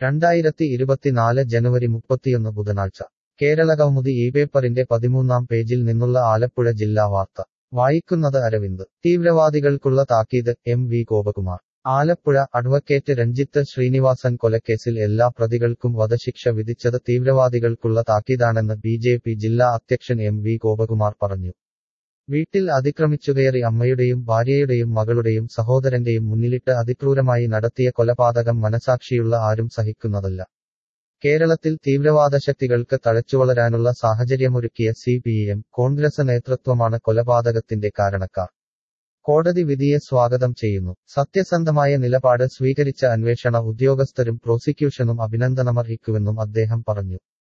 രണ്ടായിരത്തി ഇരുപത്തിനാല് ജനുവരി മുപ്പത്തിയൊന്ന് ബുധനാഴ്ച കേരളകൗമുദി ഈ പേപ്പറിന്റെ പതിമൂന്നാം പേജിൽ നിന്നുള്ള ആലപ്പുഴ ജില്ലാ വാർത്ത വായിക്കുന്നത് അരവിന്ദ് തീവ്രവാദികൾക്കുള്ള താക്കീത് M V Gopakumar Alappuzha advocate Ranjith Sreenivasan കൊലക്കേസിൽ എല്ലാ പ്രതികൾക്കും വധശിക്ഷ വിധിച്ചത് തീവ്രവാദികൾക്കുള്ള താക്കീതാണെന്ന് ബി ജെ പി ജില്ലാ അധ്യക്ഷൻ എം വി ഗോപകുമാർ പറഞ്ഞു വീട്ടിൽ അതിക്രമിച്ചുകയറി അമ്മയുടെയും ഭാര്യയുടെയും മകളുടെയും സഹോദരന്റെയും മുന്നിലിട്ട് അതിക്രൂരമായി നടത്തിയ കൊലപാതകം മനസാക്ഷിയുള്ള ആരും സഹിക്കുന്നതല്ല കേരളത്തിൽ തീവ്രവാദ ശക്തികൾക്ക് തഴച്ചുവളരാനുള്ള സാഹചര്യമൊരുക്കിയ സി പി എം കോൺഗ്രസ് നേതൃത്വമാണ് കൊലപാതകത്തിന്റെ കാരണക്കാർ കോടതി വിധിയെ സ്വാഗതം ചെയ്യുന്നു സത്യസന്ധമായ നിലപാട് സ്വീകരിച്ച അന്വേഷണ ഉദ്യോഗസ്ഥരും പ്രോസിക്യൂഷനും അഭിനന്ദനമർഹിക്കുമെന്നും അദ്ദേഹം പറഞ്ഞു